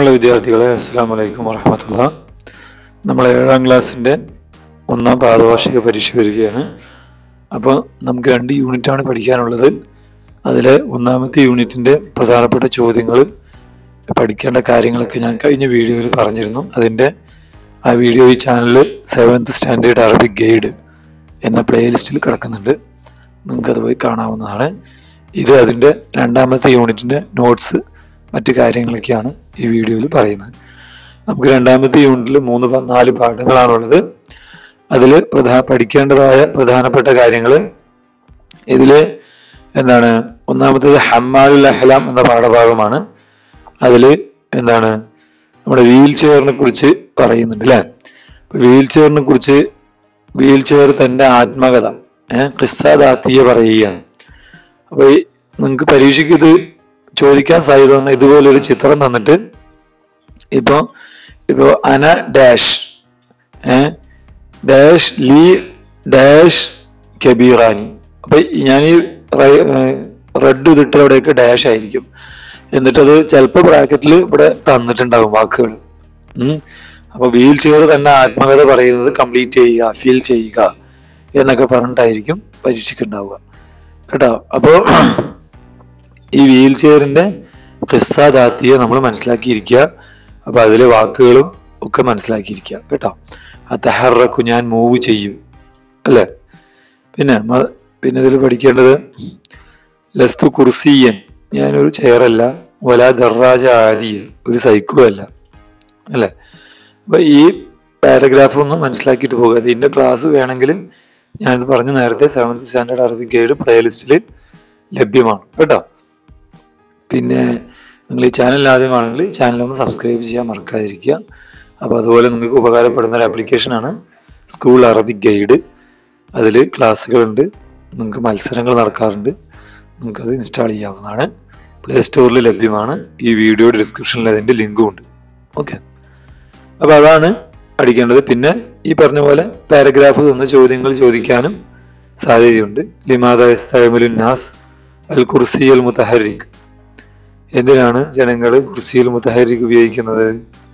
പ്രിയമുള്ള വിദ്യാർത്ഥികളെ അസ്സാം വലൈക്കും വറഹമത്തുള്ള നമ്മൾ ഏഴാം ക്ലാസ്സിൻ്റെ ഒന്നാം പാദവാർഷിക പരീക്ഷ വരികയാണ് അപ്പോൾ നമുക്ക് രണ്ട് യൂണിറ്റാണ് പഠിക്കാനുള്ളത് അതിലെ ഒന്നാമത്തെ യൂണിറ്റിൻ്റെ പ്രധാനപ്പെട്ട ചോദ്യങ്ങൾ പഠിക്കേണ്ട കാര്യങ്ങളൊക്കെ ഞാൻ കഴിഞ്ഞ വീഡിയോയിൽ പറഞ്ഞിരുന്നു അതിൻ്റെ ആ വീഡിയോ ഈ ചാനലിൽ സെവൻത്ത് സ്റ്റാൻഡേർഡ് അറബിക് ഗൈഡ് എന്ന പ്ലേലിസ്റ്റിൽ കിടക്കുന്നുണ്ട് നിങ്ങൾക്കത് പോയി കാണാവുന്നതാണ് ഇത് അതിൻ്റെ രണ്ടാമത്തെ യൂണിറ്റിൻ്റെ നോട്ട്സ് മറ്റു കാര്യങ്ങളൊക്കെയാണ് ഈ വീഡിയോയിൽ പറയുന്നത് നമുക്ക് രണ്ടാമത്തെ യൂണിറ്റിൽ മൂന്ന് പ- നാല് പാഠങ്ങളാണുള്ളത് അതിൽ പ്രധാ പഠിക്കേണ്ടതായ പ്രധാനപ്പെട്ട കാര്യങ്ങൾ ഇതിൽ എന്താണ് ഒന്നാമത്തേത് ഹമ്മാലുൽ അഹ്ലാം എന്ന പാഠഭാഗമാണ് അതിൽ എന്താണ് നമ്മുടെ വീൽ ചെയറിനെ കുറിച്ച് പറയുന്നുണ്ട് അല്ലേ വീൽ ചെയറിനെ കുറിച്ച് വീൽ ചെയർ തന്റെ ആത്മകഥ ഏഹ് കിസ്സാദാത്തിയ പറയുകയാണ് അപ്പൊ ഈ നിങ്ങൾക്ക് പരീക്ഷയ്ക്ക് ഇത് ചോദിക്കാൻ സാധ്യത വന്ന ഇതുപോലൊരു ചിത്രം തന്നിട്ട് ഇപ്പൊ ഇപ്പൊ അന ഡാഷ് ഏ ഡാഷ് ലീ ഡാഷ് കബീറാനി അപ്പൊ ഞാൻ ഈ റെഡ് ഇതിട്ട് അവിടെയൊക്കെ ഡാഷ് ആയിരിക്കും എന്നിട്ടത് ചിലപ്പോൾ ബ്രാക്കറ്റിൽ ഇവിടെ തന്നിട്ടുണ്ടാകും വാക്കുകൾ ഉം. അപ്പൊ വീൽ ചെയർ തന്നെ ആത്മകഥ പറയുന്നത് കംപ്ലീറ്റ് ചെയ്യുക ഫീൽ ചെയ്യുക എന്നൊക്കെ പറഞ്ഞിട്ടായിരിക്കും പരീക്ഷയ്ക്ക് ഉണ്ടാവുക കേട്ടോ അപ്പോ ഈ വീൽ ചെയറിന്റെ കിസ്സാദാത്തിയെ നമ്മൾ മനസ്സിലാക്കിയിരിക്കുക അപ്പൊ അതിലെ വാക്കുകളും ഒക്കെ മനസ്സിലാക്കിയിരിക്കുക കേട്ടോ അത്തഹറക്കു ഞാൻ മൂവ് ചെയ്യും അല്ലേ പിന്നെ മ- പിന്നെ ഇതിൽ പഠിക്കേണ്ടത് ലസ്തു കുർസിയൻ ഞാനൊരു ചെയറല്ല വല ദർറാജ ആദിയ ഒരു സൈക്കിളും അല്ല അല്ലേ അപ്പൊ ഈ പാരഗ്രാഫ് ഒന്ന് മനസ്സിലാക്കിയിട്ട് പോകുക ഇതിന്റെ ക്ലാസ് വേണമെങ്കിൽ ഞാൻ പറഞ്ഞ നേരത്തെ സെവൻത് സ്റ്റാൻഡേർഡ് അറബിക് ഗൈഡ് പ്ലേലിസ്റ്റിൽ ലഭ്യമാണ് കേട്ടോ പിന്നെ നിങ്ങൾ ഈ ചാനൽ ആദ്യമാണെങ്കിൽ ഈ ചാനൽ ഒന്ന് സബ്സ്ക്രൈബ് ചെയ്യാൻ മറക്കാതിരിക്കുക അപ്പോൾ അതുപോലെ നിങ്ങൾക്ക് ഉപകാരപ്പെടുന്ന ഒരു ആപ്ലിക്കേഷനാണ് സ്കൂൾ അറബിക് ഗൈഡ് അതിൽ ക്ലാസ്സുകളുണ്ട് നിങ്ങൾക്ക് മത്സരങ്ങൾ നടക്കാറുണ്ട് നിങ്ങൾക്കത് ഇൻസ്റ്റാൾ ചെയ്യാവുന്നതാണ് പ്ലേ സ്റ്റോറിൽ ലഭ്യമാണ് ഈ വീഡിയോയുടെ ഡിസ്ക്രിപ്ഷനിൽ അതിൻ്റെ ലിങ്കും ഉണ്ട് ഓക്കെ അപ്പോൾ അതാണ് പഠിക്കേണ്ടത് പിന്നെ ഈ പറഞ്ഞ പോലെ പാരഗ്രാഫ് തന്ന ചോദ്യങ്ങൾ ചോദിക്കാനും സാധ്യതയുണ്ട് ലിമാദുൽ നാസ് അൽ കുർസി അൽ മുത്തഹരിക് എന്തിനാണ് ജനങ്ങൾ കുർസിയിൽ മുത്തഹരിക് ഉപയോഗിക്കുന്നത്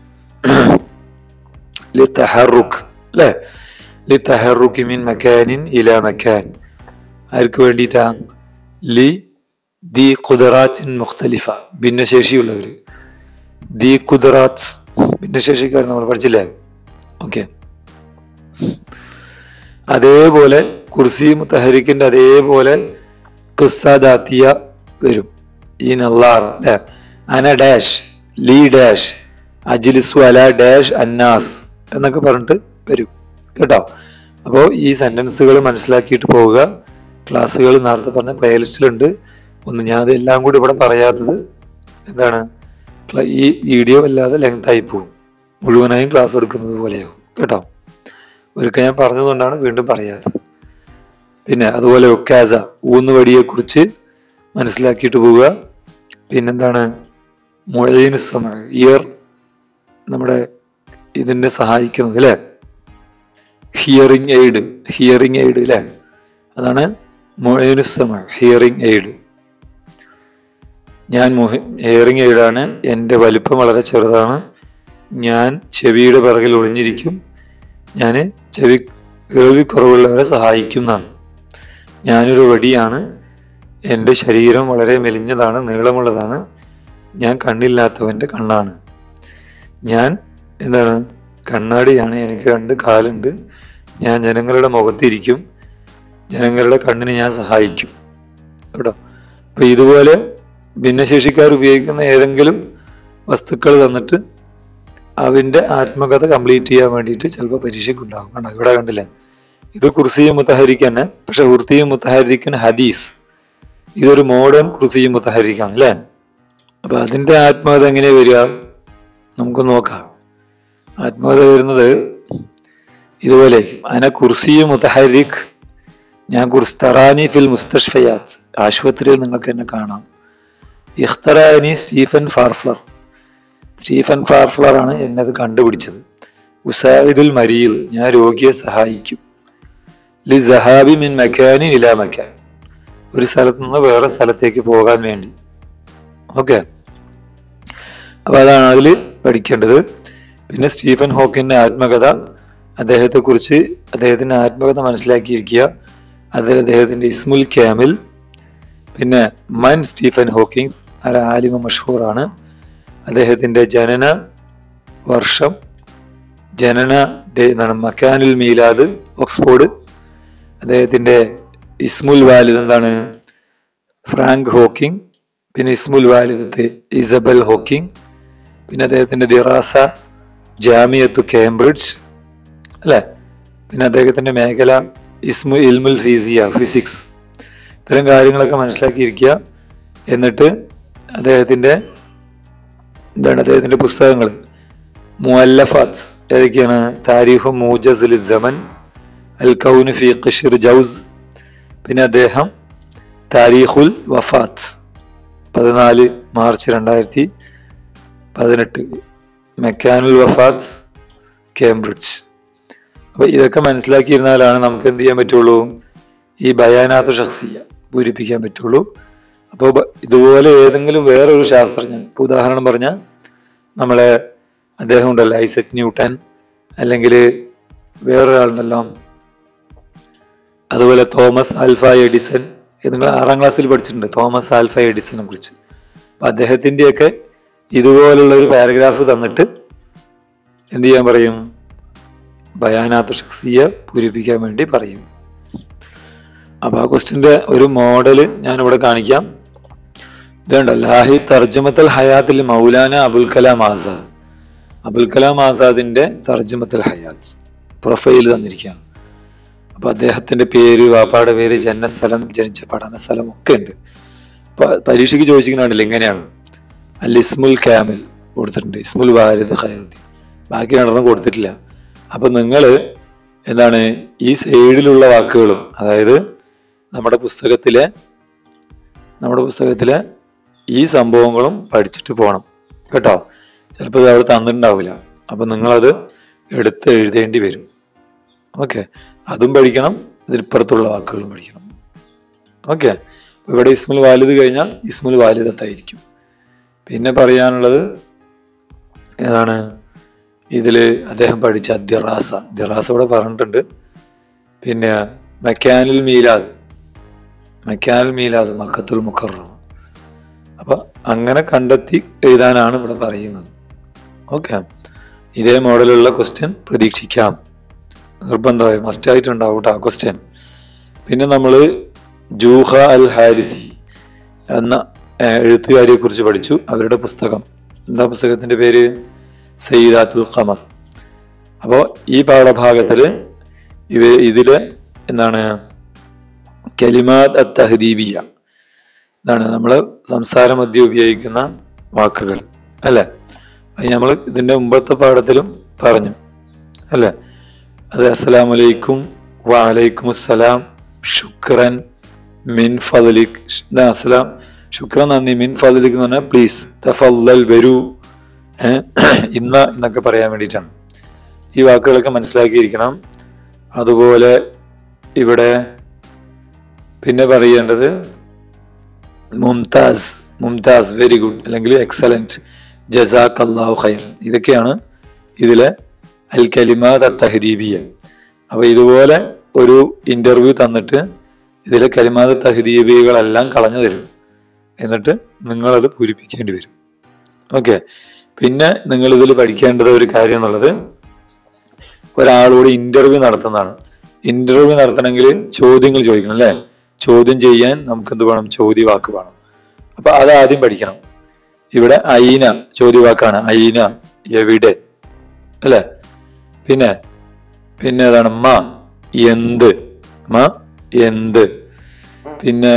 ലിത്തഹറുഖ് അല്ലേ ലിത്തഹറുഖ് മിൻ മക്കാനിൻ ഇല മക്കാൻ ആർക്ക് വേണ്ടിയിട്ടാ ലി ദി ഖുദറാത്തിൻ മുഖ്തലിഫ ഭിന്നശേഷിയുള്ളവർ ദി ഖുദറാത്ത് ഭിന്നശേഷിക്കാർ നമ്മൾ പഠിച്ചില്ലേ ഓക്കെ അതേപോലെ കുർസി മുത്തഹരിക്കിന്റെ അതേപോലെ ഖുസ്സാദാത്തിയ വരും ഈ നല്ലാർ അല്ലെ അന ഡാഷ് ലീ ഡാഷ് അജിലിസു അല ഡാഷ് അന്നാസ് എന്നൊക്കെ പറഞ്ഞിട്ട് വരും കേട്ടോ അപ്പോൾ ഈ സെന്റൻസുകൾ മനസ്സിലാക്കിയിട്ട് പോവുക ക്ലാസ്സുകൾ നേരത്തെ പറഞ്ഞ പ്ലേലിസ്റ്റിലുണ്ട് ഒന്ന് ഞാൻ അതെല്ലാം കൂടി ഇവിടെ പറയാത്തത് എന്താണ് ക്ല- ഈ വീഡിയോ വല്ലാതെ ലെങ്ത് ആയി പോകും മുഴുവനായും ക്ലാസ് എടുക്കുന്നത് പോലെയാവും കേട്ടോ ഒരിക്കൽ ഞാൻ പറഞ്ഞതുകൊണ്ടാണ് വീണ്ടും പറയാത്തത് പിന്നെ അതുപോലെ ഒക്കാസ ഊന്നുവടിയെ കുറിച്ച് മനസ്സിലാക്കിയിട്ട് പോവുക പിന്നെന്താണ് മുഴയിന് സമ ഇയർ നമ്മുടെ ഇതിനെ സഹായിക്കുന്നത് അല്ലേ ഹിയറിംഗ് എയ്ഡ് ഹിയറിംഗ് എയ്ഡ് അല്ലേ അതാണ് മുഴയിന് സമ ഹിയറിംഗ് എയ്ഡ് ഞാൻ ഹിയറിംഗ് എയ്ഡാണ് എൻ്റെ വലിപ്പം വളരെ ചെറുതാണ് ഞാൻ ചെവിയുടെ പിറകിൽ ഒളിഞ്ഞിരിക്കും ഞാൻ ചെവി കേൾവിക്കുറവുള്ളവരെ സഹായിക്കുന്നതാണ് ഞാനൊരു വടിയാണ് എൻ്റെ ശരീരം വളരെ മെലിഞ്ഞതാണ് നീളമുള്ളതാണ് ഞാൻ കണ്ണില്ലാത്തവൻ്റെ കണ്ണാണ് ഞാൻ എന്താണ് കണ്ണാടിയാണ് എനിക്ക് രണ്ട് കാലുണ്ട് ഞാൻ ജനങ്ങളുടെ മുഖത്തിരിക്കും ജനങ്ങളുടെ കണ്ണിന് ഞാൻ സഹായിക്കും കേട്ടോ അപ്പൊ ഇതുപോലെ ഭിന്നശേഷിക്കാർ ഉപയോഗിക്കുന്ന ഏതെങ്കിലും വസ്തുക്കൾ തന്നിട്ട് അവന്റെ ആത്മകഥ കംപ്ലീറ്റ് ചെയ്യാൻ വേണ്ടിയിട്ട് ചിലപ്പോൾ പരീക്ഷയ്ക്ക് ഉണ്ടാകും കണ്ടോ ഇവിടെ കണ്ടില്ലേ ഇത് കുർസിയും മുത്തഹരിക്കന്നെ പക്ഷെ ഉർത്തിയും മുത്തഹരിക്കൻ ഹദീസ് ഇതൊരു മോഡേൺ കുർസിയും മുത്തഹരിക്കാണ് അല്ലേ അപ്പൊ അതിന്റെ ആത്മകഥ എങ്ങനെ വരിക നമുക്ക് നോക്കാം ആത്മകഥ വരുന്നത് ഇതുപോലെ അന കുർസിയും മുത്തഹരിഖ് ഞാൻ കുർസ് തറാനി ഫിൽ മുസ്തഷ്ഫയാത്ത് ആശുപത്രിയിൽ നിങ്ങൾക്ക് എന്നെ കാണാം ഇഖ്തറാനി സ്റ്റീഫൻ ഫാർഫ്ലർ സ്റ്റീഫൻ ഫാർഫ്ലർ ആണ് എന്നെ അത് കണ്ടുപിടിച്ചത് ഉസാഹിദുൽ മരീൽ ഞാൻ രോഗിയെ സഹായിക്കും ലി സഹാബി മിൻ മക്കാനി ഇലാ മക്കാൻ ഒരു സ്ഥലത്ത് നിന്ന് വേറെ സ്ഥലത്തേക്ക് പോകാൻ വേണ്ടി ഓക്കെ അപ്പൊ അതാണ് അതിൽ പഠിക്കേണ്ടത് പിന്നെ സ്റ്റീഫൻ ഹോക്കിന്റെ ആത്മകഥ അദ്ദേഹത്തെക്കുറിച്ച് അദ്ദേഹത്തിന്റെ ആത്മകഥ മനസ്സിലാക്കിയിരിക്കുക അതിൽ അദ്ദേഹത്തിന്റെ ഇസ്മുൽ ക്യാമിൽ പിന്നെ മൻ സ്റ്റീഫൻ ഹോക്കിങ്സ് അല ആലിമ മഷഹൂറാണ് അദ്ദേഹത്തിന്റെ ജനന വർഷം ജനന ഡേ എന്താണ് മക്കാനുൽ മീലാദ് ഓക്സ്ഫോർഡ് അദ്ദേഹത്തിന്റെ ഇസ്മുൽ വാലിദ് എന്താണ് ഫ്രാങ്ക് ഹോക്കിംഗ് പിന്നെ ഇസ്മുൽ വാലിദത്ത് ഇസബൽ ഹോക്കിംഗ് പിന്നെ അദ്ദേഹത്തിന്റെ ദിറാസ ജാമിയത്തു കേംബ്രിഡ്ജ് അല്ലെ പിന്നെ അദ്ദേഹത്തിന്റെ മേഖല ഇസ്മു ഇൽമുൽ ഫീസിയ ഫിസിക്സ് ഇത്തരം കാര്യങ്ങളൊക്കെ മനസ്സിലാക്കിയിരിക്കുക എന്നിട്ട് അദ്ദേഹത്തിന്റെ എന്താണ് അദ്ദേഹത്തിന്റെ പുസ്തകങ്ങൾ മുഅല്ലഫാത്ത് ഏതൊക്കെയാണ് താരിഖു മൂജസ് സമൻ അൽ കൗന് ഫി ഖിഷിർ ജൗസ് പിന്നെ അദ്ദേഹം താരീഖുൽ വഫാത്ത് പതിനാല് മാർച്ച് രണ്ടായിരത്തി പതിനെട്ട് മെക്കാനുൽ വഫാത്ത് കേംബ്രിഡ്ജ് അപ്പൊ ഇതൊക്കെ മനസ്സിലാക്കിയിരുന്നാലാണ് നമുക്ക് എന്ത് ചെയ്യാൻ പറ്റുള്ളൂ ഈ ബയാനാത്ത് ഷഖ്സിയ പൂരിപ്പിക്കാൻ പറ്റുള്ളൂ അപ്പോൾ ഇതുപോലെ ഏതെങ്കിലും വേറൊരു ശാസ്ത്രജ്ഞൻ ഇപ്പൊ ഉദാഹരണം പറഞ്ഞാൽ നമ്മളെ അദ്ദേഹം ഉണ്ടല്ലോ ഐസക് ന്യൂട്ടൻ അല്ലെങ്കിൽ വേറൊരാളുണ്ടല്ലോ അതുപോലെ തോമസ് ആൽഫ എഡിസൺ ഇത് നിങ്ങൾ ആറാം ക്ലാസ്സിൽ പഠിച്ചിട്ടുണ്ട് തോമസ് ആൽഫ എഡിസനെ കുറിച്ച് അപ്പൊ അദ്ദേഹത്തിന്റെയൊക്കെ ഇതുപോലുള്ള ഒരു പാരഗ്രാഫ് തന്നിട്ട് എന്ത് ചെയ്യാൻ പറയും ബയാനാത്ത് ഷഖ്സിയ പൂരിപ്പിക്കാൻ വേണ്ടി പറയും അപ്പൊ ആ ക്വസ്റ്റിന്റെ ഒരു മോഡല് ഞാൻ ഇവിടെ കാണിക്കാം ഇതുണ്ട് ലാഹി തർജമത്തൽ ഹയാത്തിൽ മൗലാന അബുൽ കലാം ആസാദ് അബുൽ കലാം ആസാദിന്റെ തർജമത്തൽ ഹയാത്ത് പ്രൊഫൈൽ തന്നിരിക്കുകയാണ് അപ്പൊ അദ്ദേഹത്തിന്റെ പേര് വാപ്പാടെ പേര് ജനനസ്ഥലം ജനിച്ച പഠന സ്ഥലം ഒക്കെ ഉണ്ട് അപ്പൊ പരീക്ഷയ്ക്ക് ചോദിച്ചിരിക്കുന്നുണ്ടല്ലോ എങ്ങനെയാണ് അൽ ഇസ്മുൽ ക്യാമിൽ കൊടുത്തിട്ടുണ്ട് ഇസ്മുൽ വാരിദ് ഖൈറുദ്ദീൻ ബാക്കി രണ്ടെണ്ണം കൊടുത്തിട്ടില്ല അപ്പൊ നിങ്ങൾ എന്താണ് ഈ സൈഡിലുള്ള വാക്കുകളും അതായത് നമ്മുടെ പുസ്തകത്തിലെ നമ്മുടെ പുസ്തകത്തിലെ ഈ സംഭവങ്ങളും പഠിച്ചിട്ട് പോകണം കേട്ടോ ചിലപ്പോൾ ഇത് അവിടെ തന്നിട്ടുണ്ടാവില്ല അപ്പൊ നിങ്ങളത് എടുത്ത് എഴുതേണ്ടി വരും ഓക്കെ അതും പഠിക്കണം ഇതിൽപ്പുറത്തുള്ള വാക്കുകളും പഠിക്കണം ഓക്കെ ഇവിടെ ഇസ്മുൽ വാലിദ് കഴിഞ്ഞാൽ ഇസ്മുൽ വാലിദത്തായിരിക്കും പിന്നെ പറയാനുള്ളത് ഏതാണ് ഇതില് അദ്ദേഹം പഠിച്ച ദിറാസ ദിറാസ ഇവിടെ പറഞ്ഞിട്ടുണ്ട് പിന്നെ മെക്കാനുൽ മീലാദ് മെക്കാനുൽ മീലാദ് മക്കത്തുൽ മുക്കറം അപ്പൊ അങ്ങനെ കണ്ടെത്തി എഴുതാനാണ് ഇവിടെ പറയുന്നത് ഓക്കെ ഇതേ മോഡലുള്ള ക്വസ്റ്റ്യൻ പ്രതീക്ഷിക്കാം നിർബന്ധമായി മസ്റ്റ് ആയിട്ടുണ്ടാവും കേട്ടോ ആ ക്വസ്റ്റ്യൻ പിന്നെ നമ്മൾ ജൂഹ അൽ ഹാരിസി എന്ന എഴുത്തുകാരിയെ കുറിച്ച് പഠിച്ചു അവരുടെ പുസ്തകം എന്താ പുസ്തകത്തിന്റെ പേര് സയ്യിദാത്തുൽ ഖമർ അപ്പോൾ ഈ പാഠഭാഗത്തില് ഇവ ഇതില് എന്താണ് കലിമാത് തഹദീബിയ ഇതാണ് നമ്മൾ സംസാര മധ്യ ഉപയോഗിക്കുന്ന വാക്കുകൾ അല്ലെ അത് നമ്മൾ ഇതിന്റെ മുമ്പത്തെ പാഠത്തിലും പറഞ്ഞു അല്ലെ അത് അസ്സലാമു അലൈക്കും വലൈക്കും അസ്സലാം ശുക്രൻ മിൻ ഫദലിക് അസ്സലാം ശുക്രൻ നന്ദി മിൻ ഫദലിക് എന്ന് പറഞ്ഞാൽ പ്ലീസ് തഫല്ലൽ വരൂ ഇന്ന എന്നൊക്കെ പറയാൻ വേണ്ടിയിട്ടാണ് ഈ വാക്കുകളൊക്കെ മനസ്സിലാക്കിയിരിക്കണം അതുപോലെ ഇവിടെ പിന്നെ പറയേണ്ടത് മുംതാസ് മുംതാസ് വെരി ഗുഡ് അല്ലെങ്കിൽ എക്സലന്റ് ജസാഖ് അള്ളാഹു ഖൈർ ഇതൊക്കെയാണ് ഇതിലെ അൽ കലിമാത് തഹദീബിയ അപ്പൊ ഇതുപോലെ ഒരു ഇന്റർവ്യൂ തന്നിട്ട് ഇതിലെ കലിമാത് തഹദീബികളെല്ലാം കളഞ്ഞു തരും എന്നിട്ട് നിങ്ങളത് പൂരിപ്പിക്കേണ്ടി വരും ഓക്കെ പിന്നെ നിങ്ങൾ ഇതിൽ പഠിക്കേണ്ടത് ഒരു കാര്യം എന്നുള്ളത് ഒരാളോട് ഇന്റർവ്യൂ നടത്തുന്നതാണ് ഇന്റർവ്യൂ നടത്തണമെങ്കിൽ ചോദ്യങ്ങൾ ചോദിക്കണം അല്ലെ ചോദ്യം ചെയ്യാൻ നമുക്ക് എന്ത് വേണം ചോദ്യവാക്ക് വേണം അപ്പൊ അത് ആദ്യം പഠിക്കണം ഇവിടെ ഐന ചോദ്യവാക്കാണ് ഐന എവിടെ അല്ലെ പിന്നെ പിന്നെ ഏതാണ് മ എന്ത് മ എന്ത് പിന്നെ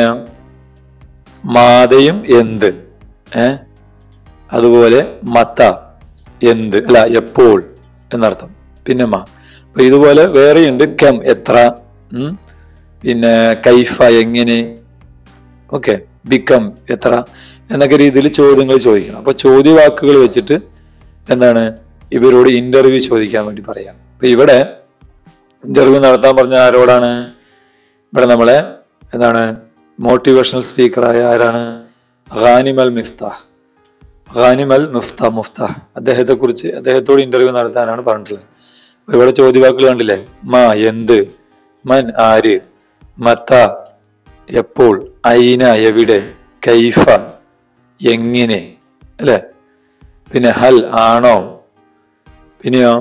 മാതയും എന്ത് ഏ അതുപോലെ മത്ത എന്ത് അല്ല എപ്പോൾ എന്നർത്ഥം പിന്നെ മ അപ്പൊ ഇതുപോലെ വേറെയുണ്ട് കം എത്ര ഉം പിന്നെ കൈഫ എങ്ങനെ ഓക്കെ ബിക്കം എത്ര എന്നൊക്കെ രീതിയിൽ ചോദ്യങ്ങൾ ചോദിക്കണം അപ്പൊ ചോദ്യവാക്കുകൾ വെച്ചിട്ട് എന്താണ് ഇവരോട് ഇന്റർവ്യൂ ചോദിക്കാൻ വേണ്ടി പറയാം അപ്പൊ ഇവിടെ ഇന്റർവ്യൂ നടത്താൻ പറഞ്ഞ ആരോടാണ് ഇവിടെ നമ്മളെ എന്താണ് മോട്ടിവേഷണൽ സ്പീക്കറായ ആരാണ് ഖാനിം അൽ മിഫ്താഹ് ഖാനിം അൽ മുഫ്ത മുഫ്താഹ് അദ്ദേഹത്തെ കുറിച്ച് അദ്ദേഹത്തോട് ഇന്റർവ്യൂ നടത്താനാണ് പറഞ്ഞിട്ടുള്ളത് അപ്പൊ ഇവിടെ ചോദ്യവാക്കുകൾ കണ്ടില്ലേ മാ എന്ത് മൻ ആര് മത്ത എപ്പോൾ ഐന എവിടെ കൈഫ എങ്ങനെ അല്ലെ പിന്നെ ഹൽ ആണോ പിന്നെയോ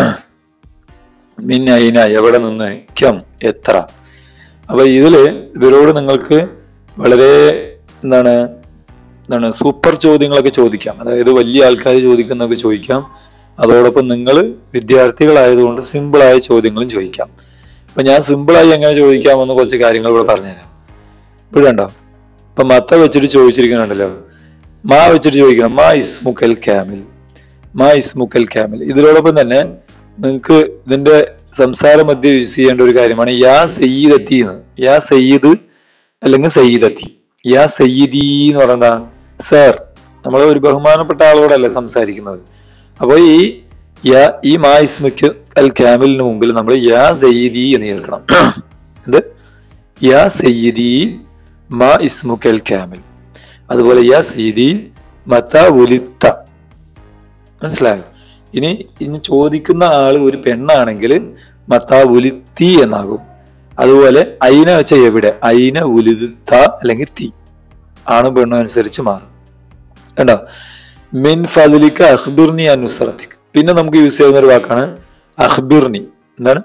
മിൻ ഐന എവിടെ നിന്ന് ക്യം എത്ര അപ്പൊ ഇതില് ഇവരോട് നിങ്ങൾക്ക് വളരെ എന്താണ് എന്താണ് സൂപ്പർ ചോദ്യങ്ങളൊക്കെ ചോദിക്കാം അതായത് വലിയ ആൾക്കാർ ചോദിക്കുന്നതൊക്കെ ചോദിക്കാം അതോടൊപ്പം നിങ്ങൾ വിദ്യാർത്ഥികളായതുകൊണ്ട് സിമ്പിളായ ചോദ്യങ്ങളും ചോദിക്കാം അപ്പൊ ഞാൻ സിമ്പിളായി എങ്ങനെ ചോദിക്കാമെന്ന് കുറച്ച് കാര്യങ്ങൾ ഇവിടെ പറഞ്ഞുതരാം ഇവിടെ ഉണ്ടോ ഇപ്പൊ മത്ത വെച്ചിട്ട് ചോദിച്ചിരിക്കുന്നുണ്ടല്ലോ മാ വെച്ചിട്ട് ചോദിക്കണം മാ ഇസ്മുക്കൽ ക്യാമിൽ മാ ഇസ്മുക്കൽ ക്യാമിൽ ഇതിനോടൊപ്പം തന്നെ നിങ്ങൾക്ക് ഇതിന്റെ സംസാര മധ്യ യൂസ് ചെയ്യേണ്ട ഒരു കാര്യമാണ് യാ സയ്യിദത്തി എന്ന് യാ സയ്യിദ് അല്ലെങ്കിൽ സയ്യിദത്തി യാ സയ്യിദി എന്ന് പറഞ്ഞാ സർ നമ്മൾ ഒരു ബഹുമാനപ്പെട്ട ആളോടല്ലേ സംസാരിക്കുന്നത് അപ്പൊ ഈ യാ ഈ മാ ഇസ്മുക്ക് അൽ ക്യാമിലിന് മുമ്പിൽ നമ്മൾ യാ സയ്യിദി എന്ന് കേൾക്കണം എന്ത് യാ സയ്യിദി മാ ഇസ്മുക്കൽ ക്യാമിൽ അതുപോലെ യാ സയ്യിദി മത ഉലിത്ത മനസ്സിലായോ ഇനി ഇനി ചോദിക്കുന്ന ആള് ഒരു പെണ്ണാണെങ്കിൽ മത്ത ഉലിത്തി എന്നാകും അതുപോലെ അയിന വെച്ച എവിടെ അയിന ഉലിത്ത അല്ലെങ്കിൽ തി ആണ് പെണ്ണും അനുസരിച്ച് മാറും കണ്ടോ മിൻ ഫലിക്ക അഖ്ബിർനി അനുസറത്തിക് പിന്നെ നമുക്ക് യൂസ് ചെയ്യുന്ന ഒരു വാക്കാണ് അഖ്ബിർനി എന്താണ്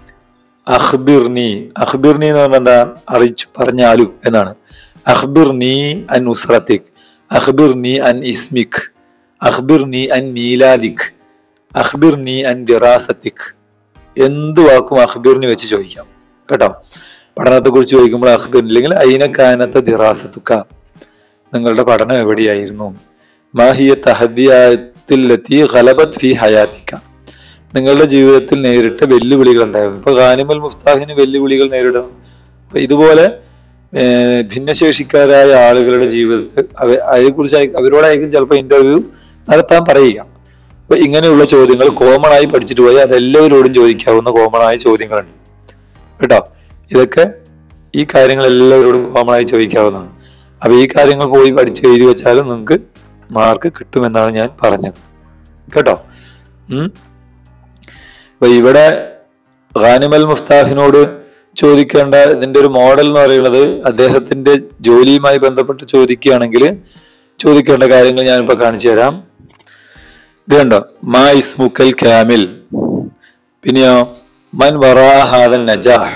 അഖ്ബിർനി അഖ്ബിർനി എന്ന് പറഞ്ഞാൽ എന്താ അറിയിച്ചു പറഞ്ഞാലു എന്നാണ് അഖ്ബിർനി അൻ ഉസ്രത്തിക് അഖ്ബിർനി അൻ ഇസ്മിക് അഖ്ബിർനി അൻ മീലാദിക് അഖ്ബിർനി അൻ ദിറാസത്തിക് എന്ത് വാക്കും അഖ്ബിർനി വെച്ച് ചോദിക്കാം കേട്ടോ പഠനത്തെ കുറിച്ച് ചോദിക്കുമ്പോൾ അഖ്ബിർ ഇല്ലെങ്കിൽ അയിനക്കാനത്തെ ദിറാസത്തുക്ക നിങ്ങളുടെ പഠനം എവിടെയായിരുന്നു മാഹിയ തഹദിയത്തിലെത്തി ഖലബത് ഫി ഹയാത്തിക്ക നിങ്ങളുടെ ജീവിതത്തിൽ നേരിട്ട വെല്ലുവിളികൾ എന്തായിരുന്നു ഇപ്പൊ ഖാനിമൽ മുഫ്താഹിന് വെല്ലുവിളികൾ നേരിടണം അപ്പൊ ഇതുപോലെ ഏർ ഭിന്നശേഷിക്കാരായ ആളുകളുടെ ജീവിതത്തിൽ അവ അതേക്കുറിച്ച് അവരോടായിരിക്കും ചിലപ്പോൾ ഇന്റർവ്യൂ നടത്താൻ പറയുക അപ്പൊ ഇങ്ങനെയുള്ള ചോദ്യങ്ങൾ കോമൺ ആയി പഠിച്ചിട്ട് പോയി അതെല്ലാവരോടും ചോദിക്കാവുന്ന കോമൺ ആയ ചോദ്യങ്ങളുണ്ട് കേട്ടോ ഇതൊക്കെ ഈ കാര്യങ്ങൾ എല്ലാവരോടും കോമൺ ആയി ചോദിക്കാവുന്നതാണ് അപ്പൊ ഈ കാര്യങ്ങൾ പോയി പഠിച്ച് എഴുതി വെച്ചാലും നിങ്ങൾക്ക് മാർക്ക് കിട്ടുമെന്നാണ് ഞാൻ പറഞ്ഞത് കേട്ടോ ഉം അപ്പൊ ഇവിടെ ഖാനിമൽ മുഫ്താഹിനോട് ചോദിക്കേണ്ട ഇതിന്റെ ഒരു മോഡൽ എന്ന് പറയുന്നത് അദ്ദേഹത്തിന്റെ ജോലിയുമായി ബന്ധപ്പെട്ട് ചോദിക്കുകയാണെങ്കിൽ ചോദിക്കേണ്ട കാര്യങ്ങൾ ഞാനിപ്പോ കാണിച്ചു തരാം ഇത് കണ്ടോ മാ ഇസ്മുക്കൽ ക്യാമിൽ പിന്നെയോ മൻ വറാഹാദൻ നജാഹ്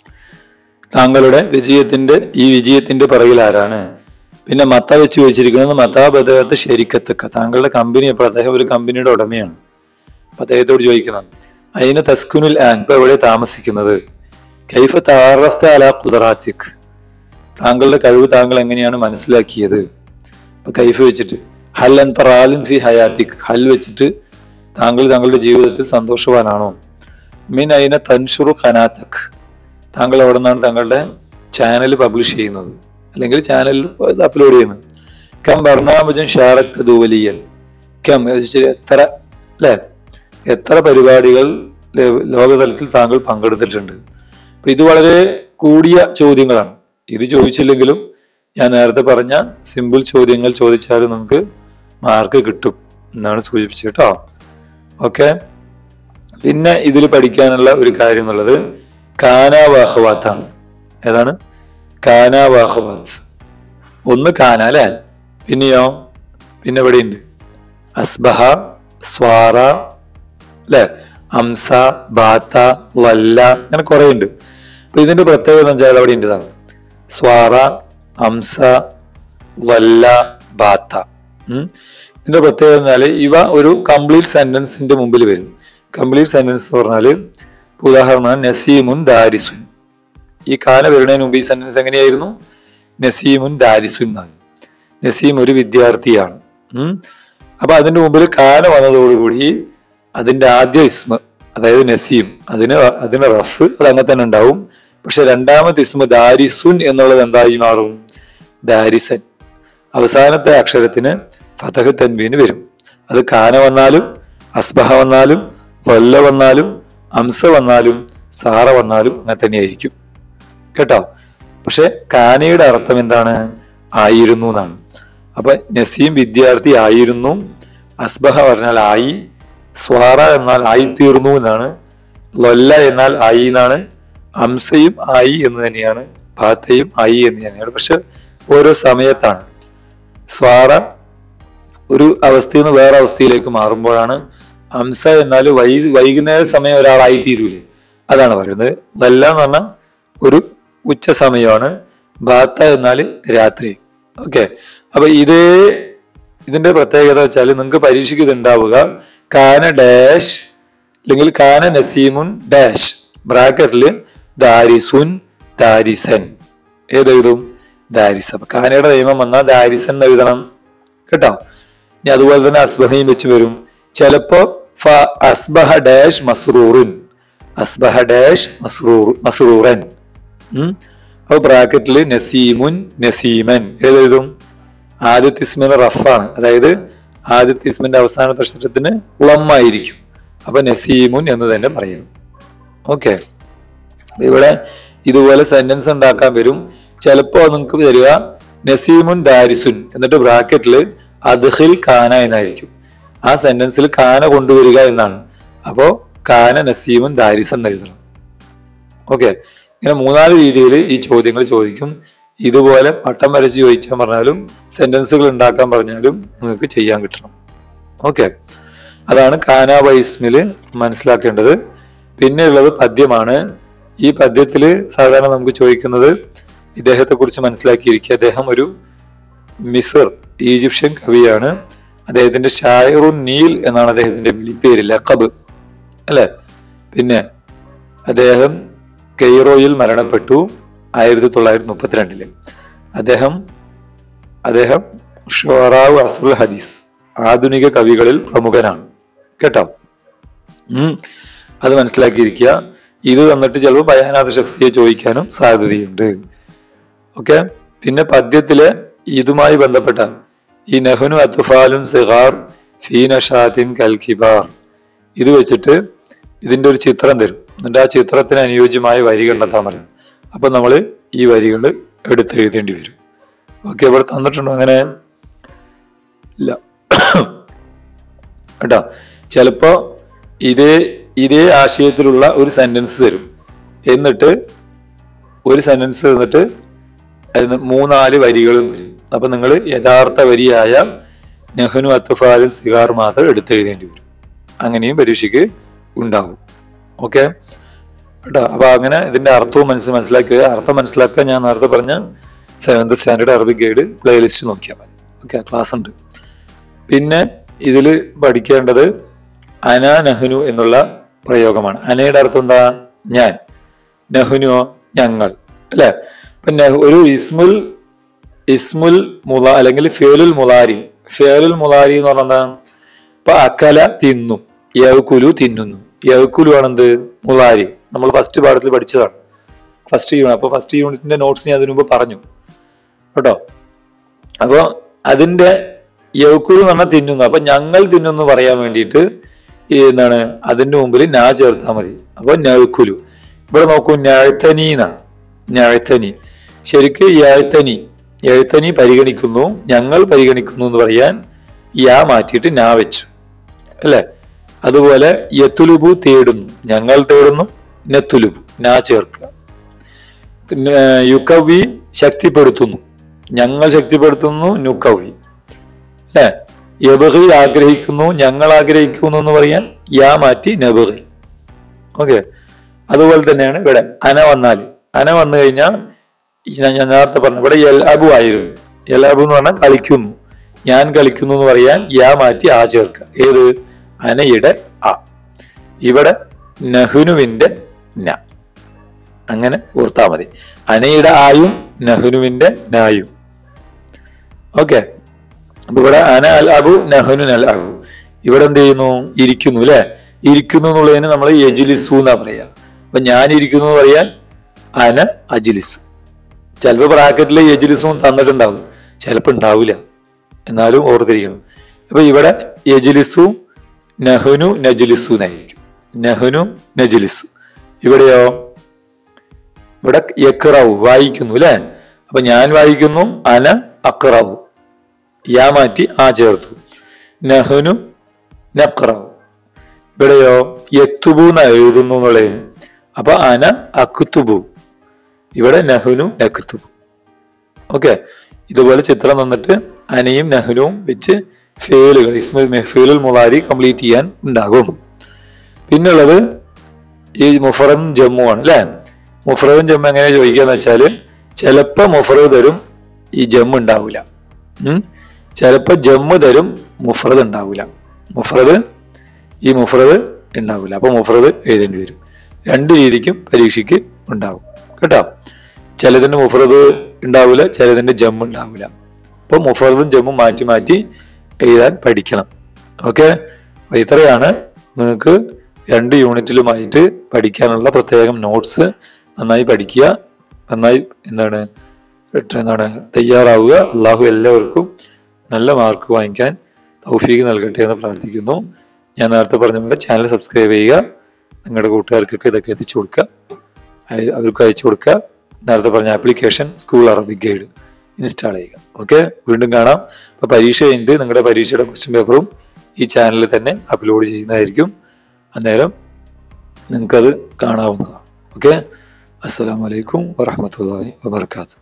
താങ്കളുടെ വിജയത്തിന്റെ ഈ വിജയത്തിന്റെ പിറകിൽ ആരാണ് പിന്നെ മത്ത വെച്ച് ചോദിച്ചിരിക്കുന്നത് മത്താ ബദകത്ത് ശരിക്കത്തക്ക താങ്കളുടെ കമ്പനി അപ്പോൾ അദ്ദേഹം ഒരു കമ്പനിയുടെ ഉടമയാണ് അപ്പൊ അദ്ദേഹത്തോട് ചോദിക്കുന്നത് അതിന് തസ്കുനുൽ ആൻ ഇപ്പൊ എവിടെ താമസിക്കുന്നത് കൈഫ താറഫ്ത അല കുദറാത്തിക് താങ്കളുടെ കഴിവ് താങ്കൾ എങ്ങനെയാണ് മനസ്സിലാക്കിയത് അപ്പൊ കൈഫ് വെച്ചിട്ട് ഹൽ അന്തറാലിൻ ഫി ഹയാത്തിക് ഹൽ വെച്ചിട്ട് താങ്കൾ താങ്കളുടെ ജീവിതത്തിൽ സന്തോഷവാനാണോ മിൻ അയിന തൻഷുറു ഖനാത്തക് താങ്കൾ എവിടെ നിന്നാണ് താങ്കളുടെ ചാനൽ പബ്ലിഷ് ചെയ്യുന്നത് അല്ലെങ്കിൽ ചാനലിൽ അപ്ലോഡ് ചെയ്യുന്നത് കം ബർണാമജൻ ഷാറക് ദുവലിയൻ കം എത്ര അല്ലെ എത്ര പരിപാടികൾ ലോ- ലോകതലത്തിൽ താങ്കൾ പങ്കെടുത്തിട്ടുണ്ട് അപ്പൊ ഇത് വളരെ കൂടിയ ചോദ്യങ്ങളാണ് ഇത് ചോദിച്ചില്ലെങ്കിലും ഞാൻ നേരത്തെ പറഞ്ഞ സിമ്പിൾ ചോദ്യങ്ങൾ ചോദിച്ചാലും നമുക്ക് മാർക്ക് കിട്ടും എന്നാണ് സൂചിപ്പിച്ചത് കേട്ടോ ഓക്കെ പിന്നെ ഇതിൽ പഠിക്കാനുള്ള ഒരു കാര്യം എന്നുള്ളത് കാനാവാഹവാത്താണ് ഏതാണ് കാനാവാഹവാത്ത് ഒന്ന് കാന അല്ലെ പിന്നെയോ പിന്നെ എവിടെയുണ്ട് അസ്ബഹ സ്വാറ അല്ലെ അംസ ബാത്ത വല്ല അങ്ങനെ കുറെ ഉണ്ട് അപ്പൊ ഇതിന്റെ പ്രത്യേകത എന്ന് വെച്ചാൽ അവിടെ ഉണ്ട് ഇതാണ് സ്വാറ അംസ വല്ല ബാത്ത ഉം. ഇതിന്റെ പ്രത്യേകത എന്ന് പറഞ്ഞാല് ഇവ ഒരു കംപ്ലീറ്റ് സെന്റൻസിന്റെ മുമ്പിൽ വരും കംപ്ലീറ്റ് സെന്റൻസ് എന്ന് പറഞ്ഞാല് ഇപ്പൊ ഉദാഹരണം നസീമുൻ ദാരിസുൻ ഈ കാല വരുന്നതിന് മുമ്പ് ഈ സെന്റൻസ് എങ്ങനെയായിരുന്നു നസീമുൻ ദാരിസുൻ എന്നാണ് നസീം ഒരു വിദ്യാർത്ഥിയാണ് ഉം. അപ്പൊ അതിന്റെ മുമ്പിൽ കാല വന്നതോടുകൂടി അതിന്റെ ആദ്യ ഇസ്മ അതായത് നസീം അതിന് അതിന് റഫ് അത് അങ്ങനെ തന്നെ ഉണ്ടാവും പക്ഷെ രണ്ടാമത്തെ ഇസ്മ ദാരിസുൻ എന്നുള്ളത് എന്തായി മാറും ദാരിസൻ അവസാനത്തെ അക്ഷരത്തിന് ഫതഹ് തൻവീന് വരും അത് കാന വന്നാലും അസ്ബഹ വന്നാലും വല്ല വന്നാലും അംസ വന്നാലും സാറ വന്നാലും അങ്ങനെ തന്നെയായിരിക്കും കേട്ടോ പക്ഷെ കാനയുടെ അർത്ഥം എന്താണ് ആയിരുന്നു എന്നാണ് അപ്പൊ നസീം വിദ്യാർത്ഥി ആയിരുന്നു അസ്ബഹ പറഞ്ഞാൽ ആയി സ്വാറ എന്നാൽ ആയി തീർന്നു എന്നാണ് ലൊല്ല എന്നാൽ ആയി എന്നാണ് അംസയും ആയി എന്ന് തന്നെയാണ് ഭാത്തയും ആയി എന്ന് തന്നെയാണ് പക്ഷെ ഓരോ സമയത്താണ് സ്വാറ ഒരു അവസ്ഥയിൽ നിന്ന് വേറെ അവസ്ഥയിലേക്ക് മാറുമ്പോഴാണ് അംസ എന്നാൽ വൈ വൈകുന്നേര സമയം ഒരാളായി തീരൂലേ അതാണ് പറയുന്നത് ലല്ല എന്ന് പറഞ്ഞാൽ ഒരു ഉച്ച സമയമാണ് ബാത്ത എന്നാൽ രാത്രി ഓക്കെ അപ്പൊ ഇതേ ഇതിന്റെ പ്രത്യേകത വെച്ചാൽ നിങ്ങൾക്ക് പരീക്ഷയ്ക്ക് ഇത് ഉണ്ടാവുക കാന ഡാഷ് അല്ലെങ്കിൽ കാന നസീമുൻ ഡാഷ് ബ്രാക്കറ്റിൽ ദാരിസുൻ ദാരിസൻ ഏതെഴുതും ദാരിസ് അപ്പൊ കാനയുടെ നിയമം വന്നാൽ ദാരിസൻ എന്ന് എഴുതണം കേട്ടോ ഇനി അതുപോലെ തന്നെ അസ്ബഹയും വെച്ച് വരും ചിലപ്പോ ഫ അസ്ബഹ ഡാഷ് മസ്റൂറുൻ അസ്ബഹ ഡാഷ് മസ്റൂർ മസ്റൂറൻ ഉം അപ്പൊ ബ്രാക്കറ്റിൽ നസീമുൻ നസീമൻ ഏതെഴുതും ആദ്യത്തെ ഇസ്മിന് റഫാണ് അതായത് ആദ്യത്തെ ഇസ്മിന്റെ അവസാനത്തെ അക്ഷരത്തിന് ലമ്മായിരിക്കും അപ്പൊ നസീമുൻ എന്ന് തന്നെ പറയും ഓക്കെ ഇവിടെ ഇതുപോലെ സെന്റൻസ് ഉണ്ടാക്കാൻ വരും ചിലപ്പോ നിങ്ങൾക്ക് തരിക നസീമുൻ ദാരിസുൻ എന്നിട്ട് ബ്രാക്കറ്റിൽ അദ്ഹിൽ കാന എന്നായിരിക്കും ആ സെന്റൻസിൽ കാന കൊണ്ടുവരിക എന്നാണ് അപ്പോ കാന നസീമുൻ ദാരിസ് എന്ന് എഴുതണം ഓക്കെ ഇങ്ങനെ മൂന്നാല് രീതിയിൽ ഈ ചോദ്യങ്ങൾ ചോദിക്കും ഇതുപോലെ പട്ടം വരച്ച് ചോദിച്ചാൽ പറഞ്ഞാലും സെന്റൻസുകൾ ഉണ്ടാക്കാൻ പറഞ്ഞാലും നിങ്ങൾക്ക് ചെയ്യാൻ കിട്ടണം ഓക്കെ അതാണ് കാന വൈസ്മില് മനസ്സിലാക്കേണ്ടത് പിന്നെ ഉള്ളത് പദ്യമാണ് ഈ പദ്യത്തില് സാധാരണ നമുക്ക് ചോദിക്കുന്നത് ഇദ്ദേഹത്തെ കുറിച്ച് മനസ്സിലാക്കിയിരിക്കുക അദ്ദേഹം ഒരു മിസർ ഈജിപ്ഷ്യൻ കവിയാണ് അദ്ദേഹത്തിന്റെ ഷായറുൻ നീൽ എന്നാണ് അദ്ദേഹത്തിന്റെ വിളിപ്പേര് ലഖബ് അല്ലെ പിന്നെ അദ്ദേഹം കെയ്റോയിൽ മരണപ്പെട്ടു ആയിരത്തി തൊള്ളായിരത്തി മുപ്പത്തിരണ്ടില് അദ്ദേഹം അദ്ദേഹം ഷോറാവ് അസുൽ ഹദീസ് ആധുനിക കവികളിൽ പ്രമുഖനാണ് കേട്ടോ ഉം അത് മനസ്സിലാക്കിയിരിക്കുക ഇത് തന്നിട്ട് ചിലപ്പോൾ ബയാനാഥ ശക്തിയെ ചോദിക്കാനും സാധ്യതയുണ്ട് ഓക്കെ പിന്നെ പദ്യത്തിലെ ഇതുമായി ബന്ധപ്പെട്ട ഈ നെഹ്നു അത്തുഫാലും സിഹാർ ഫീനഷാത്തിൻ കൽക്കിബാർ ഇത് വെച്ചിട്ട് ഇതിന്റെ ഒരു ചിത്രം തരും എന്നിട്ട് ആ ചിത്രത്തിന് അനുയോജ്യമായ വരി കണ്ടെത്താൻ പറയും അപ്പൊ നമ്മൾ ഈ വരികൾ എടുത്തെഴുതേണ്ടി വരും ഓക്കെ ഇവിടെ തന്നിട്ടുണ്ടോ അങ്ങനെ ഇല്ല കേട്ടോ ചിലപ്പോ ഇതേ ഇതേ ആശയത്തിലുള്ള ഒരു സെന്റൻസ് തരും എന്നിട്ട് ഒരു സെന്റൻസ് തന്നിട്ട് അതിന് മൂന്നാല് വരികളും വരും അപ്പൊ നിങ്ങൾ യഥാർത്ഥ വരിയായ നെഹ്നു അത്തുഫാലും സിഗാർ മാത്രം എടുത്തെഴുതേണ്ടി വരും അങ്ങനെയും പരീക്ഷയ്ക്ക് ഉണ്ടാവും ഓക്കെ കേട്ടോ അപ്പൊ അങ്ങനെ ഇതിന്റെ അർത്ഥവും മനസ്സിൽ മനസ്സിലാക്കുക അർത്ഥം മനസ്സിലാക്കുക ഞാൻ നേരത്തെ പറഞ്ഞ seventh standard Arabic guide playlist നോക്കിയാൽ മതി ഓക്കെ ക്ലാസ് ഉണ്ട് പിന്നെ ഇതിൽ പഠിക്കേണ്ടത് അന നഹ്നു എന്നുള്ള പ്രയോഗമാണ് അനയുടെ അർത്ഥം എന്താ ഞാൻ നഹ്നുവോ ഞങ്ങൾ അല്ലെ അപ്പൊ നഹ്- ഒരു ഇസ്മുൽ ഇസ്മുൽ മുല അല്ലെങ്കിൽ ഫേലുൽ മുലാരി ഫേലുൽ മുലാരി എന്ന് പറഞ്ഞാൽ എന്താ ഇപ്പൊ അക്കല തിന്നു യവക്കുലു തിന്നുന്നു യവക്കുലു ആണെന്ത് മുലാരി നമ്മൾ ഫസ്റ്റ് പാഠത്തിൽ പഠിച്ചതാണ് ഫസ്റ്റ് യൂണിറ്റ് അപ്പൊ ഫസ്റ്റ് യൂണിറ്റിന്റെ നോട്ട്സ് ഞാൻ അതിനു മുമ്പ് പറഞ്ഞു കേട്ടോ അപ്പൊ അതിന്റെ യവക്കുലു എന്ന് പറഞ്ഞാൽ തിന്നുന്നു അപ്പൊ ഞങ്ങൾ തിന്നുന്നു പറയാൻ വേണ്ടിയിട്ട് ഈ എന്താണ് അതിന്റെ മുമ്പിൽ നാ ചേർത്താൽ മതി അപ്പൊ നഴുക്കുലു ഇവിടെ നോക്കൂ ഞാഴ്ത്തനീന ഞാഴ്ത്തനി ശരിക്ക് യാഴ്ത്തനി എഴുത്തനി പരിഗണിക്കുന്നു ഞങ്ങൾ പരിഗണിക്കുന്നു എന്ന് പറയാൻ യാ മാറ്റിയിട്ട് നാ വെച്ചു അല്ലെ അതുപോലെ യത്തുലുബു തേടുന്നു ഞങ്ങൾ തേടുന്നു നെത്തുലുബു നാ ചേർക്കുക പിന്നെ യുക്കവി ശക്തിപ്പെടുത്തുന്നു ഞങ്ങൾ ശക്തിപ്പെടുത്തുന്നു നുക്കവി അല്ലെ യബഹി ആഗ്രഹിക്കുന്നു ഞങ്ങൾ ആഗ്രഹിക്കുന്നു എന്ന് പറയാൻ യാ മാറ്റി നബഹി ഓക്കെ അതുപോലെ തന്നെയാണ് ഇവിടെ അന വന്നാൽ അന വന്നു കഴിഞ്ഞാൽ ഞാൻ ഞാൻ നേരത്തെ പറഞ്ഞു ഇവിടെ എൽ അബു ആയിരുന്നു എൽ അബു എന്ന് പറഞ്ഞാൽ കളിക്കുന്നു ഞാൻ കളിക്കുന്നു എന്ന് പറയാൻ യാ മാറ്റി ആ ചേർക്കുക ഏത് അനയുടെ ആ ഇവിടെ നഹുനുവിന്റെ ന അങ്ങനെ ഓർത്താ മതി അനയുടെ ആയും നഹുനുവിന്റെ നായും ഓക്കെ അപ്പൊ ഇവിടെ അന അൽ അബു നഹനു അൽ അബു ഇവിടെ എന്ത് ചെയ്യുന്നു ഇരിക്കുന്നു അല്ലെ ഇരിക്കുന്നു എന്നുള്ളതിന് നമ്മൾ യജിലിസു എന്നാ പറയാ അപ്പൊ ഞാൻ ഇരിക്കുന്നു എന്ന് പറയാൻ അന അജിലിസു ചിലപ്പോ ബ്രാക്കറ്റിൽ യജിലിസും തന്നിട്ടുണ്ടാവും ചിലപ്പോ ഉണ്ടാവില്ല എന്നാലും ഓർത്തിരിക്കണം അപ്പൊ ഇവിടെ യജിലിസു നഹുനു നജിലിസു എന്നായിരിക്കും നഹുനു നജിലിസു ഇവിടെയോ ഇവിടെ യക്റാവു വായിക്കുന്നു അല്ലെ അപ്പൊ ഞാൻ വായിക്കുന്നു അന അക്റാവു യാ മാറ്റി ആ ചേർത്തു നഹ്നു നഖ്റഉ ഇവിടെയോ യക്തുബു എന്ന് എഴുതുന്നു എന്നുള്ളത് അപ്പൊ അന അക്തുബു ഇവിടെ നഹുനു നക്തുബു ഓക്കെ ഇതുപോലെ ചിത്രം തന്നിട്ട് അനയും നഹുനും വെച്ച് ഫേലുകൾ ഇസ്മുൽ മെഹ്ഫീലുൽ മുളാരി കംപ്ലീറ്റ് ചെയ്യാൻ ഉണ്ടാകും പിന്നുള്ളത് ഈ മുഫറൻ ജമ്മു ആണ് അല്ലെ മുഫറദും ജമ്മു എങ്ങനെ ചോദിക്കാന്ന് വെച്ചാല് ചിലപ്പോ മുഫറദ് തരും ഈ ജമ്മു ഉണ്ടാവില്ല ഉം ചിലപ്പോ ജമ്മു തരും മുഫറദ് ഉണ്ടാവില്ല മുഫറദ് ഈ മുഫറദ് ഉണ്ടാവില്ല അപ്പൊ മുഫറദ് എഴുതേണ്ടി വരും രണ്ട് രീതിക്കും പരീക്ഷയ്ക്ക് ഉണ്ടാവും കേട്ടോ ചിലതിന്റെ മുഫറദ് ഉണ്ടാവില്ല ചിലതിന്റെ ജമ്മ് ഉണ്ടാവില്ല അപ്പൊ മുഫറദും ജമ്മും മാറ്റി മാറ്റി എഴുതാൻ പഠിക്കണം ഓക്കെ അപ്പൊ ഇത്രയാണ് നിങ്ങൾക്ക് രണ്ട് യൂണിറ്റിലുമായിട്ട് പഠിക്കാനുള്ള പ്രത്യേകം നോട്ട്സ് നന്നായി പഠിക്കുക നന്നായി എന്താണ് എന്താണ് തയ്യാറാവുക അള്ളാഹു എല്ലാവർക്കും നല്ല മാർക്ക് വാങ്ങിക്കാൻ തൗഫീക്ക് നൽകട്ടെ എന്ന് പ്രാർത്ഥിക്കുന്നു ഞാൻ നേരത്തെ പറഞ്ഞ പോലെ ചാനൽ സബ്സ്ക്രൈബ് ചെയ്യുക നിങ്ങളുടെ കൂട്ടുകാർക്കൊക്കെ ഇതൊക്കെ എത്തിച്ചു കൊടുക്കുക അയ- അവർക്ക് അയച്ചു കൊടുക്കുക നേരത്തെ പറഞ്ഞ application school Arabic guide install ചെയ്യുക ഓക്കെ വീണ്ടും കാണാം അപ്പൊ പരീക്ഷ കഴിഞ്ഞിട്ട് നിങ്ങളുടെ പരീക്ഷയുടെ ക്വസ്റ്റ്യൻ പേപ്പറും ഈ ചാനലിൽ തന്നെ അപ്ലോഡ് ചെയ്യുന്നതായിരിക്കും അന്നേരം നിങ്ങൾക്കത് കാണാവുന്നതാണ് ഓക്കെ അസ്സലാമലൈക്കും വറഹമത്തല്ലാഹി വബർക്കാത്തു